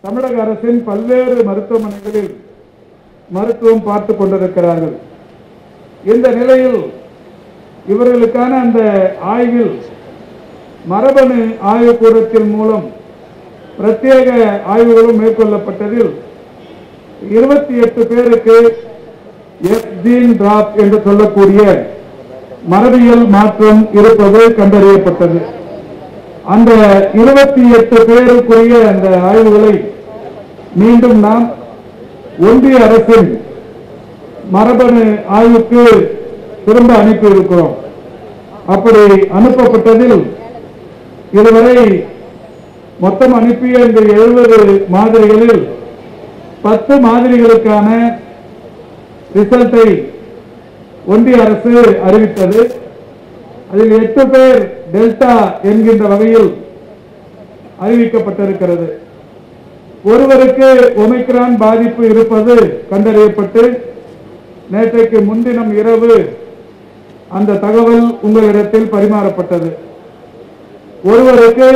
தமிழக அரசின் பல்வேறு மருத்துவமனைகளில் மருத்துவம் பார்த்து கொண்டிருக்கிறார்கள் இந்த நிலையில் இவர்களுக்கான அந்த ஆய்வில் மரபணு ஆய்வுக்கூடத்தின் மூலம் பிரத்யேக ஆய்வுகளும் மேற்கொள்ளப்பட்டதில் இருபத்தி எட்டு பேருக்கு எஸ் ஜீன் டிராப் என்று சொல்லக்கூடிய மரபியல் மாற்றம் இருப்பது கண்டறியப்பட்டது அந்த இருபத்தி எட்டு பேருக்குரிய அந்த ஆய்வுகளை மீண்டும் நாம் ஒன்றிய அரசின் மரபணு ஆய்வுக்கு திரும்ப அனுப்பி இருக்கிறோம் அப்படி அனுப்பப்பட்டதில் இதுவரை மொத்தம் அனுப்பிய இந்த எழுபது மாதிரிகளில் பத்து மாதிரிகளுக்கான ரிசல்ட்டை ஒன்றிய அரசு அறிவித்தது அதில் எட்டு பேர் டெல்டா என்கின்ற வகையில் அறிவிக்கப்பட்டிருக்கிறது ஒருவருக்கு ஒமிக்ரான் பாதிப்பு இருப்பது கண்டறியப்பட்டு நேற்றைக்கு முன்தினம் இரவு அந்த தகவல் உங்களிடத்தில் பரிமாறப்பட்டது ஒருவருக்கு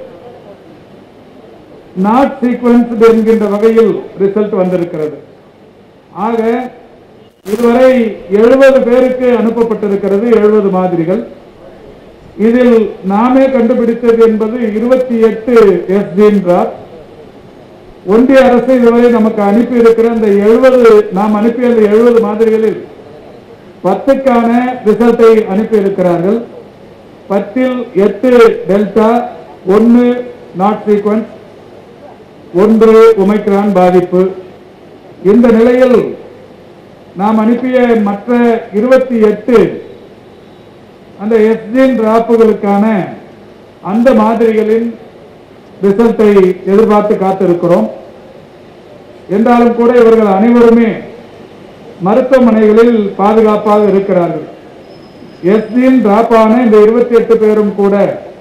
நாட் சீக்வன்ஸ் என்கின்ற வகையில் ரிசல்ட் வந்திருக்கிறது ஆக இதுவரை எழுபது பேருக்கு அனுப்பப்பட்டிருக்கிறது எழுபது மாதிரிகள் இதில் நாமே கண்டுபிடித்தது என்பது இருபத்தி எட்டு எஸ் ஜீன்றார் ஒன்றிய அரசு இதுவரை நமக்கு அனுப்பி இருக்கிற அந்த எழுபது நாம் அனுப்பிய அந்த எழுபது மாதிரிகளில் பத்துக்கான ரிசல்ட்டை அனுப்பி இருக்கிறார்கள் பத்தில் எட்டு டெல்டா ஒன்று நாட் சீக்வன்ஸ் ஒன்று ஒமைக்ரான் பாதிப்பு இந்த நிலையில் நாம் அனுப்பிய மற்ற இருபத்தி எட்டு அந்த எஸ்ஜின் டிராப்புகளுக்கான அந்த மாதிரிகளின் ரிசல்ட்டை எதிர்பார்த்து காத்திருக்கிறோம் என்றாலும் கூட இவர்கள் அனைவருமே மருத்துவமனைகளில் பாதுகாப்பாக இருக்கிறார்கள் எஸ்ஜின் டிராப் ஆன இந்த இருபத்தி எட்டு பேரும் கூட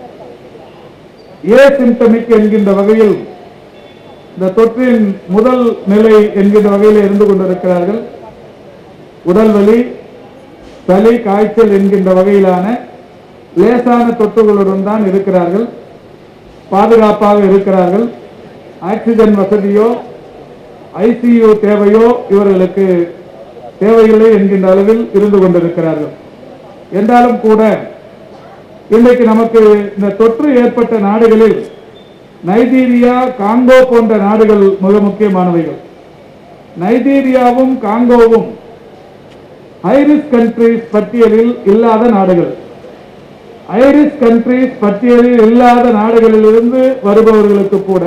ஏ சிம்டமிக் என்கின்ற வகையில் இந்த தொற்றின் முதல் நிலை என்கின்ற வகையில் இருந்து கொண்டிருக்கிறார்கள் உடல் வலி சளி காய்ச்சல் என்கின்ற வகையிலான லேசான தொற்றுகளுடன் தான் இருக்கிறார்கள் பாதுகாப்பாக இருக்கிறார்கள் ஆக்சிஜன் வசதியோ ஐசியு தேவையோ இவர்களுக்கு தேவையில்லை என்கின்ற அளவில் இருந்து கொண்டிருக்கிறார்கள் என்றாலும் கூட இன்றைக்கு நமக்கு இந்த தொற்று ஏற்பட்ட நாடுகளில் நைஜீரியா காங்கோ போன்ற நாடுகள் மிக முக்கியமானவைகள் நைஜீரியாவும் காங்கோவும் ஐரிஸ் கண்ட்ரிஸ் பட்டியலில் இல்லாத நாடுகள் ஐரிஸ் கண்ட்ரிஸ் பட்டியலில் இல்லாத நாடுகளிலிருந்து வருபவர்களுக்கு கூட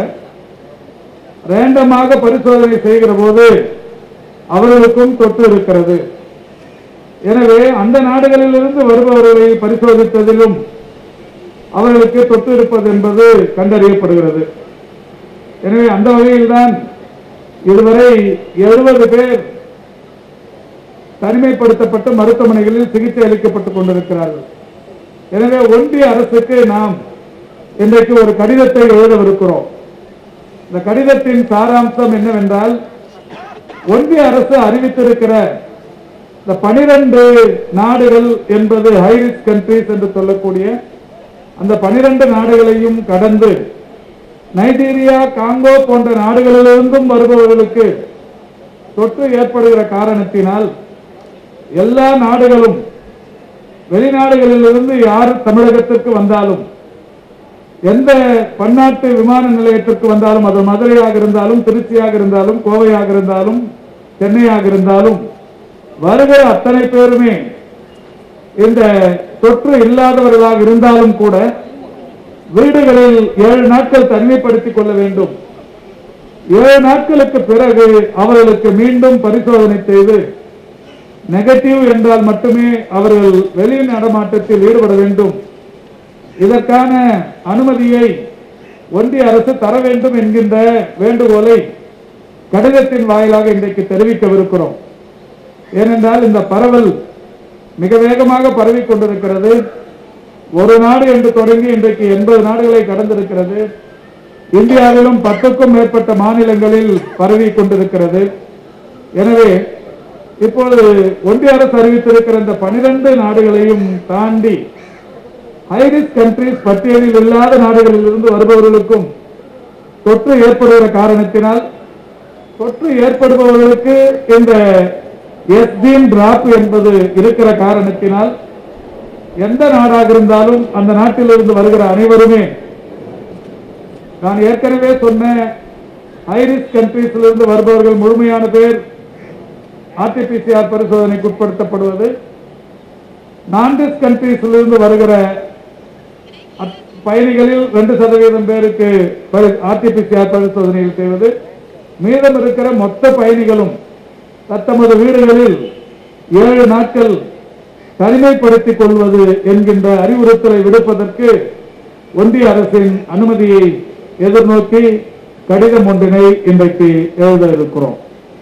ரேண்டமாக பரிசோதனை செய்கிற போது அவர்களுக்கும் தொற்று இருக்கிறது எனவே அந்த நாடுகளிலிருந்து வருபவர்களை பரிசோதித்ததிலும் அவர்களுக்கு தொற்று இருப்பது என்பது கண்டறியப்படுகிறது எனவே அந்த வகையில்தான் இதுவரை எழுபது பேர் தனிமைப்படுத்தப்பட்டு மருத்துவமனைகளில் சிகிச்சை அளிக்கப்பட்டுக் கொண்டிருக்கிறார்கள் எனவே ஒன்றிய அரசுக்கு நாம் இன்றைக்கு ஒரு கடிதத்தை எழுதவிருக்கிறோம் இந்த கடிதத்தின் சாராம்சம் என்னவென்றால் ஒன்றிய அரசு அறிவித்திருக்கிற இந்த பனிரெண்டு நாடுகள் என்பது ஹைரிஸ்க் கண்ட்ரிஸ் என்று சொல்லக்கூடிய அந்த பனிரெண்டு நாடுகளையும் கடந்து நைஜீரியா காங்கோ போன்ற நாடுகளிலிருந்தும் வருபவர்களுக்கு தொற்று ஏற்படுகிற காரணத்தினால் எல்லா நாடுகளும் வெளிநாடுகளிலிருந்து யார் தமிழகத்திற்கு வந்தாலும் எந்த பன்னாட்டு விமான நிலையத்திற்கு வந்தாலும் அது மதுரையாக இருந்தாலும் திருச்சியாக இருந்தாலும் கோவையாக இருந்தாலும் சென்னையாக இருந்தாலும் வருகிற அத்தனை பேருமே இந்த தொற்று இல்லாதவர்களாக இருந்தாலும் கூட வீடுகளில் ஏழு நாட்கள் தனிமைப்படுத்திக் கொள்ள வேண்டும் ஏழு நாட்களுக்கு பிறகு அவர்களுக்கு மீண்டும் பரிசோதனை செய்து நெகட்டிவ் என்றால் மட்டுமே அவர்கள் வெளி நடமாட்டத்தில் ஈடுபட வேண்டும் இதற்கான அனுமதியை ஒன்றிய அரசு தர வேண்டும் என்கின்ற வேண்டுகோளை கடிதத்தின் வாயிலாக இன்றைக்கு தெரிவிக்கவிருக்கிறோம் ஏனென்றால் இந்த பரவல் மிக வேகமாக பரவிக் கொண்டிருக்கிறது ஒரு நாடு என்று தொடங்கி இன்றைக்கு எண்பது நாடுகளை கடந்திருக்கிறது இந்தியாவிலும் பத்துக்கும் மேற்பட்ட மாநிலங்களில் பரவி கொண்டிருக்கிறது எனவே இப்பொழுது ஒன்றிய அரசு அறிவித்திருக்கிற இந்த பனிரெண்டு நாடுகளையும் தாண்டி ஹைரிஸ்க் கண்ட்ரிஸ் பட்டியலில் இல்லாத நாடுகளில் இருந்து வருபவர்களுக்கும் தொற்று ஏற்படுகிற காரணத்தினால் தொற்று ஏற்படுபவர்களுக்கு இந்த எஸ்டிஎம் டிராப் என்பது இருக்கிற காரணத்தினால் எந்த நாடாக இருந்தாலும் அந்த நாட்டிலிருந்து வருகிற அனைவருமே நான் ஏற்கனவே சொன்ன ஹைரிஸ்க் கண்ட்ரீஸிலிருந்து வருபவர்கள் முழுமையான பேர் ஆர்டிபிசிஆர் பரிசோதனைக்கு உட்படுத்தப்படுவது நான்டிஸ் கண்ட்ரீஸிலிருந்து வருகிற அத்- பயணிகளில் ரெண்டு சதவீதம் பேருக்கு ஆர்டிபிசிஆர் பரிசோதனைகள் செய்வது மீதம் இருக்கிற மொத்த பயணிகளும் தத்தமது வீடுகளில் ஏழு நாட்கள் தனிமைப்படுத்திக் கொள்வது என்கின்ற அறிவுறுத்தலை விடுப்பதற்கு ஒன்றிய அரசின் அனுமதியை எதிர்நோக்கி கடிதம் ஒன்றினை இன்றைக்கு எழுத இருக்கிறோம்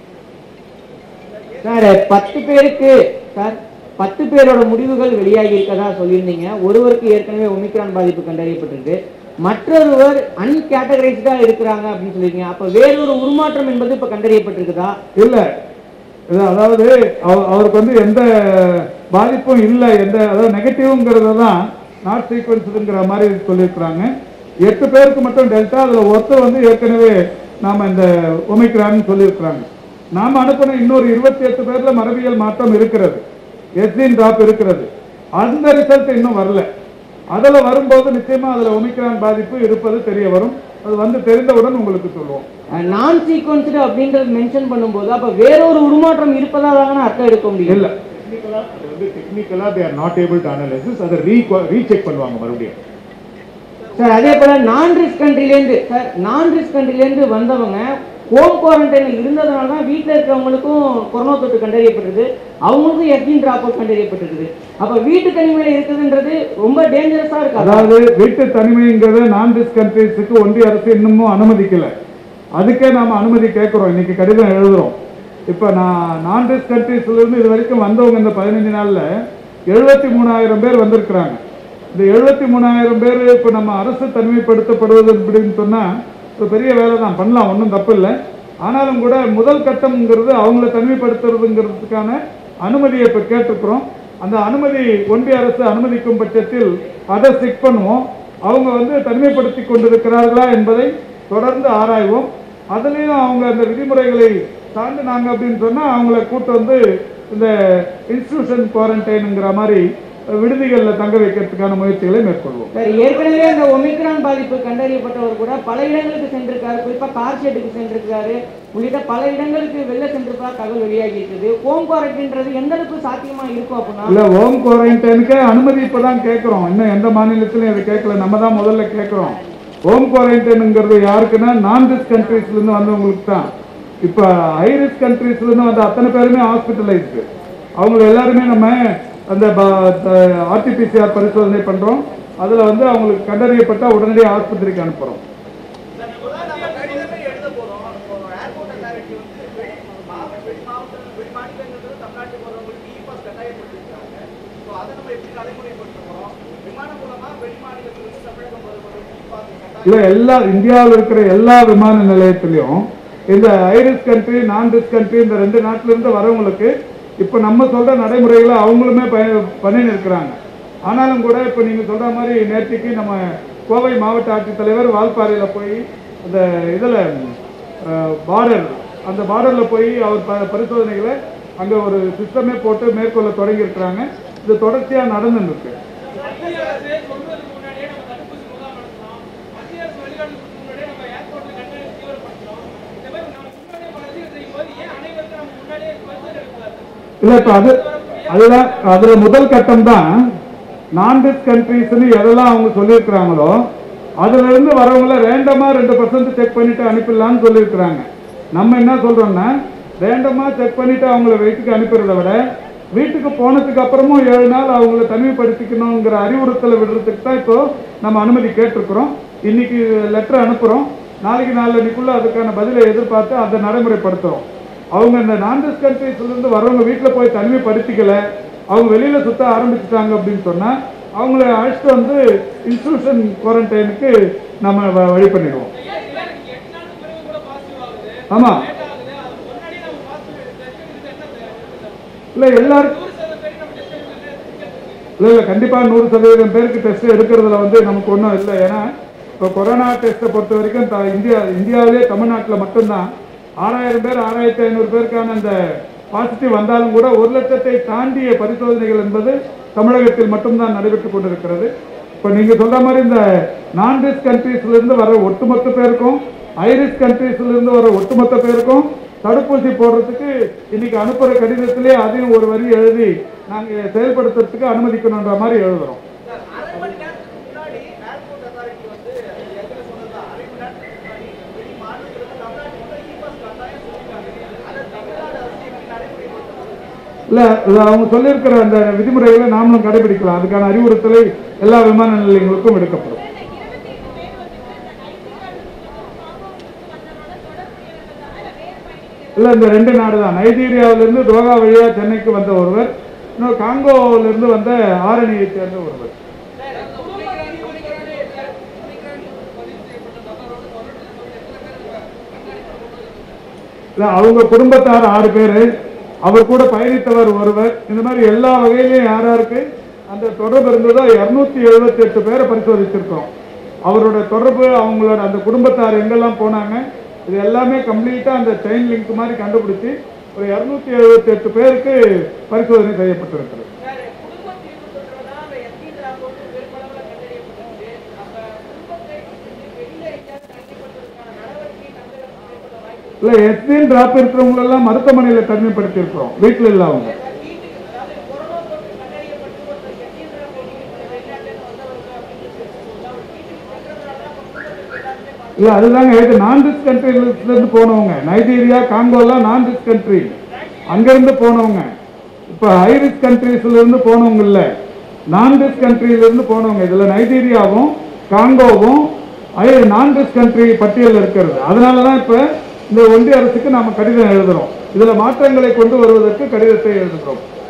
சார் பத்து பேருக்கு சார் பத்து பேரோட முடிவுகள் வெளியாகி இருக்கதா சொல்லியிருந்தீங்க ஒருவருக்கு ஏற்கனவே ஒமிக்ரான் பாதிப்பு கண்டறியப்பட்டிருக்கு மற்றொருவர் அன்கேட்டகரைஸ்டா இருக்கிறாங்க அப்படின்னு சொல்லியிருக்கீங்க அப்ப வேறொரு உருமாற்றம் என்பது இப்ப கண்டறியப்பட்டிருக்குதா இல்ல இது அதாவது அவ- அவருக்கு வந்து எந்த பாதிப்பும் இல்லை எந்த அதாவது நெகட்டிவ்ங்கிறத தான் நாட் சீக்வன்ஸுங்கிற மாதிரி சொல்லியிருக்கிறாங்க எட்டு பேருக்கு மட்டும் டெல்டா அதுல ஒருத்தர் வந்து ஏற்கனவே நாம இந்த ஒமிக்ரான்னு சொல்லியிருக்கிறாங்க நாம அனுப்பின இன்னொரு இருபத்தி எட்டு பேர்ல மரபியல் மாற்றம் இருக்கிறது எஸ்டின் டிராப் இருக்கிறது அந்த ரிசல்ட் இன்னும் வரல அதுல வரும்போது நிச்சயமா அதுல ஒமிக்ரான் பாதிப்பு இருப்பது தெரிய வரும் அது வந்து தெரிந்தவுடன் உங்களுக்கு சொல்லுவோம் நான் சீக்வன்ஸ்டு அப்படின்றது மென்ஷன் பண்ணும்போது அப்ப வேறொரு உருமாற்றம் இருப்பதா தானே அர்த்தம் எடுக்க முடியும் இல்ல டெக்னிக்கலா அது வந்து டெக்னிக்கலா they are not able to analysis அதை ரீ ரீசெக் பண்ணுவாங்க மறுபடியும் சார் அதே போல நான் ரிஸ்க் கண்ட்ரிலேருந்து சார் நான் ரிஸ்க் கண்ட்ரிலேருந்து வந்தவங்க ஹோம் குவாரண்டைனில் இருந்ததுனால தான் வீட்டில் இருக்கிறவங்களுக்கும் கொரோனா தொற்று கண்டறியப்பட்டிருக்கு அவங்களுக்கும் எஸ்டின் டிராப் அவுட் கண்டறியப்பட்டிருக்குது அப்போ வீட்டு தனிமையில் இருக்குதுன்றது ரொம்ப டேஞ்சரஸாக இருக்காது அதாவது வீட்டு தனிமைங்கிறத நான் டிஸ் கண்ட்ரீஸுக்கு ஒன்றிய அரசு இன்னமும் அனுமதிக்கல அதுக்கே நாம அனுமதி கேட்கிறோம் இன்னைக்கு கடிதம் எழுதுறோம் இப்ப நான் நான் டிஸ் கண்ட்ரீஸ்ல இருந்து இது வரைக்கும் வந்தவங்க இந்த பதினஞ்சு நாள்ல எழுபத்தி மூணாயிரம் பேர் வந்திருக்கிறாங்க இந்த எழுபத்தி மூணாயிரம் பேர் இப்ப நம்ம அரசு தனிமைப்படுத்தப்படுவது அப்படின்னு சொன்னா ஒரு பெரிய வேலை தான் பண்ணலாம் ஒன்றும் தப்பு இல்லை ஆனாலும் கூட முதல் கட்டம்ங்கிறது அவங்கள தனிமைப்படுத்துறதுங்கிறதுக்கான அனுமதியை இப்ப கேட்டிருக்கிறோம் அந்த அனுமதி ஒன்றிய அரசு அனுமதிக்கும் பட்சத்தில் அதை செக் பண்ணுவோம் அவங்க வந்து தனிமைப்படுத்தி கொண்டிருக்கிறார்களா என்பதை தொடர்ந்து ஆராய்வோம் அதுலேயும் அவங்க அந்த விதிமுறைகளை தாண்டினாங்க அப்படின்னு சொன்னா அவங்கள கூட்டு வந்து இந்த இன்ஸ்டிடியூஷன் குவாரண்டைனுங்கிற மாதிரி விடுதிகளில் தங்க வைக்கிறதுக்கான முயற்சிகளை மேற்கொள்வோம் சார் ஏற்கனவே அந்த ஒமிக்ரான் பாதிப்பு கண்டறியப்பட்டவர் கூட பல இடங்களுக்கு சென்றிருக்காரு குறிப்பா கார் ஷெட்டுக்கு சென்றிருக்காரு உள்ளிட்ட பல இடங்களுக்கு வெளில சென்றிருப்பா தகவல் வெளியாகி இருக்குது ஹோம் குவாரண்டைன்றது எந்த அளவுக்கு சாத்தியமா இருக்கும் அப்படின்னா இல்ல ஹோம் குவாரண்டைனுக்கு அனுமதி இப்பதான் கேட்கிறோம் இன்னும் எந்த மாநிலத்திலும் இதை கேட்கல நம்ம தான் முதல்ல கேட்கிறோம் ஹோம் குவாரண்டைனுங்கிறது யாருக்குன்னா நான் ரிஸ்க் கண்ட்ரீஸ்ல இருந்து வந்தவங்களுக்கு தான் இப்ப ஹை ரிஸ்க் கண்ட்ரீஸ்ல இருந்து வந்த அத்தனை பேருமே ஹாஸ்பிட்டலைஸ்டு அவங்க எல்லாருமே நம்ம அந்த ஆர்டிபிசிஆர் பரிசோதனை பண்றோம் அதுல வந்து அவங்களுக்கு கண்டறியப்பட்டா உடனடியாக ஆஸ்பத்திரிக்கு அனுப்புறோம் இல்ல எல்லா இந்தியாவில் இருக்கிற எல்லா விமான நிலையத்திலையும் இந்த high risk country non risk country இந்த ரெண்டு நாட்டில இருந்து வரவங்களுக்கு இப்ப நம்ம சொல்ற நடைமுறைகளை அவங்களுமே பய- பண்ணின்னு இருக்கிறாங்க ஆனாலும் கூட இப்ப நீங்க சொல்ற மாதிரி நேற்றுக்கு நம்ம கோவை மாவட்ட ஆட்சித்தலைவர் வால்பாறையில போய் அந்த இதுல பார்டர் அந்த பார்டர்ல போய் அவர் ப- பரிசோதனைகளை அங்க ஒரு சிஸ்டமே போட்டு மேற்கொள்ள தொடங்கி இருக்கிறாங்க இது தொடர்ச்சியா நடந்துட்டு இருக்கு மத்திய அரசு சொல்வதற்கு முன்னாடியே நம்ம தடுப்பூசி முகாம் நடத்தணும் மத்திய அரசு வழிகாட்டுறதுக்கு முன்னாடியே நம்ம ஏர்போர்ட்ல கட்டணம் தீவிரப்படுத்தணும் இந்த மாதிரி நம்ம முன்னாடியே பல விஷயம் செய்யும் போது ஏன் அனைவருக்கும் நம்ம முன்னாடியே பரிசோதனை எடுக்கக்கூடாது இல்ல இப்ப அது அதுதான் அதுல முதல் கட்டம் தான் நான்டிஸ் கண்ட்ரீஸ்னு எதெல்லாம் அவங்க சொல்லியிருக்கிறாங்களோ அதுல இருந்து வரவங்கள ரேண்டமா ரெண்டு பர்சன்ட் செக் பண்ணிட்டு அனுப்பிடலாம்னு சொல்லியிருக்கிறாங்க நம்ம என்ன சொல்றோம்னா ரேண்டமா செக் பண்ணிட்டு அவங்கள வீட்டுக்கு அனுப்புறதை விட வீட்டுக்கு போனதுக்கு அப்புறமும் ஏழு நாள் அவங்கள தனிமைப்படுத்திக்கணுங்கிற அறிவுறுத்தலை விடுறதுக்கு தான் இப்போ நம்ம அனுமதி கேட்டிருக்கிறோம் இன்னைக்கு லெட்டர் அனுப்புறோம் நாளைக்கு நாளன்னைக்குள்ள அதுக்கான பதிலை எதிர்பார்த்து அதை நடைமுறைப்படுத்துறோம் அவங்க இந்த நான்டஸ் கண்ட்ரீஸ்ல இருந்து வரவங்க வீட்டுல போய் தனிமைப்படுத்திக்கல அவங்க வெளியில சுத்த ஆரம்பிச்சுட்டாங்க அப்படின்னு சொன்னா அவங்கள அழைச்சிட்டு வந்து இன்ஸ்டிடியூஷன் குவாரண்டைனுக்கு நம்ம வ- வழி பண்ணிடுவோம் எட்டு நாளுக்கு பிறகு கூட பாசிட்டிவ் ஆகுது ஆமா லேட் ஆகுது அது முன்னாடியே நம்ம பாசிட்டிவ் டெஸ்ட் எடுத்து என்ன தேவை? இல்ல எல்லாரும் நூறு சதவீதம் பேருக்கு நம்ம டெஸ்ட் எடுக்கிறது இல்ல இல்ல கண்டிப்பா நூறு சதவீதம் பேருக்கு டெஸ்ட் எடுக்கிறதுல வந்து நமக்கு ஒன்றும் இல்லை ஏன்னா இப்போ கொரோனா டெஸ்ட்டை பொறுத்த வரைக்கும் த- இந்தியா இந்தியாவிலே தமிழ்நாட்டில் மட்டும்தான் ஆறாயிரம் பேர் ஆறாயிரத்தி ஐநூறு பேருக்கான அந்த பாசிட்டிவ் வந்தாலும் கூட ஒரு லட்சத்தை தாண்டிய பரிசோதனைகள் என்பது தமிழகத்தில் மட்டும்தான் நடைபெற்றுக் கொண்டிருக்கிறது இப்போ நீங்க சொல்ற மாதிரி இந்த நான் ரிஸ்க் கண்ட்ரீஸ்ல இருந்து வர ஒட்டுமொத்த பேருக்கும் ஐரிஸ் கண்ட்ரீஸ்ல இருந்து வர ஒட்டுமொத்த பேருக்கும் தடுப்பூசி போடுறதுக்கு இன்னைக்கு அனுப்புற கடிதத்திலே அதையும் ஒரு வரி எழுதி நாங்க செயல்படுத்துறதுக்கு அனுமதிக்கணுன்ற மாதிரி எழுதுறோம் அரை மணி நேரத்துக்கு முன்னாடி ஏர்போர்ட் அத்தாரிட்டி வந்து எங்களை சொன்னதுதான் அரை மணி நேரத்துக்கு முன்னாடி வெளி மாநிலத்தில் தமிழ்நாட்டுக்கு இ பாஸ் கட்டாயம் சொல்லிட்டாங்க அதை தமிழ்நாடு அரசு எப்படி நடைமுறைப்படுத்தணும் இல்ல இது அவங்க சொல்லியிருக்கிற அந்த விதிமுறைகளை நாமளும் கடைபிடிக்கலாம் அதுக்கான அறிவுறுத்தலை எல்லா விமான நிலையங்களுக்கும் எடுக்கப்படும் இல்ல இந்த ரெண்டு நாடு தான் நைஜீரியாவிலிருந்து தோகா வழியா சென்னைக்கு வந்த ஒருவர் இன்னொரு காங்கோவிலிருந்து வந்த ஆரணியை சேர்ந்த ஒருவர் இல்ல அவங்க குடும்பத்தார் ஆறு பேரு அவர் கூட பயணித்தவர் ஒருவர் இந்த மாதிரி எல்லா வகையிலையும் யார் யாருக்கு அந்த தொடர்பு இருந்ததோ இருநூத்தி எழுபத்தி எட்டு பேரை பரிசோதிச்சிருக்கோம் அவரோட தொடர்பு அவங்களோட அந்த குடும்பத்தார் எங்கெல்லாம் போனாங்க இது எல்லாமே கம்ப்ளீட்டா அந்த செயின் லிங்க் மாதிரி கண்டுபிடிச்சு ஒரு இருநூத்தி எழுபத்தி எட்டு பேருக்கு பரிசோதனை செய்யப்பட்டிருக்கிறது சார் குடும்ப தீர்வு சொல்றதா அந்த எஸ்பி ராப்போர்ட் பெருமளவில் கண்டறியப்பட்டிருக்கு அந்த குடும்பத்தை வந்து வெளியில எங்கேயாவது தனிமைப்படுத்துவதற்கான நடவடிக்கை தமிழக அரசு மேற்கொள்ள வாய்ப்பு இல்ல எஸ்பின் டிராப் இருக்கிறவங்க எல்லாம் மருத்துவமனையில தனிமைப்படுத்தி இருக்கிறோம் வீட்டுல இல்ல அவங்க வீட்டுக்கு அதாவது கொரோனா தொற்று கண்டறியப்பட்டு ஒருத்தர் எஸ்பி ராப்போர்ட் வெளிநாட்டிலிருந்து வந்தவர்கள் அப்படின்னு சொல்லி அவர் வீட்டுக்கு சென்றதுனால தான் குடும்பத்துக்கு எல்லாருமே இல்ல அதுதாங்க இது நான் ரிஸ்க் கண்ட்ரில இருந்து போனவங்க நைஜீரியா காங்கோலாம் நான் ரிஸ்க் கண்ட்ரி அங்க இருந்து போனவங்க இப்ப ஹை ரிஸ்க் கண்ட்ரீஸ்ல இருந்து போனவங்க இல்ல நான் ரிஸ்க் கண்ட்ரில இருந்து போனவங்க இதுல நைஜீரியாவும் காங்கோவும் நான் ரிஸ்க் கண்ட்ரி பட்டியல் இருக்கிறது அதனாலதான் இப்ப இந்த ஒன்றிய அரசுக்கு நாம கடிதம் எழுதுறோம் இதுல மாற்றங்களை கொண்டு வருவதற்கு கடிதத்தை எழுதுகிறோம்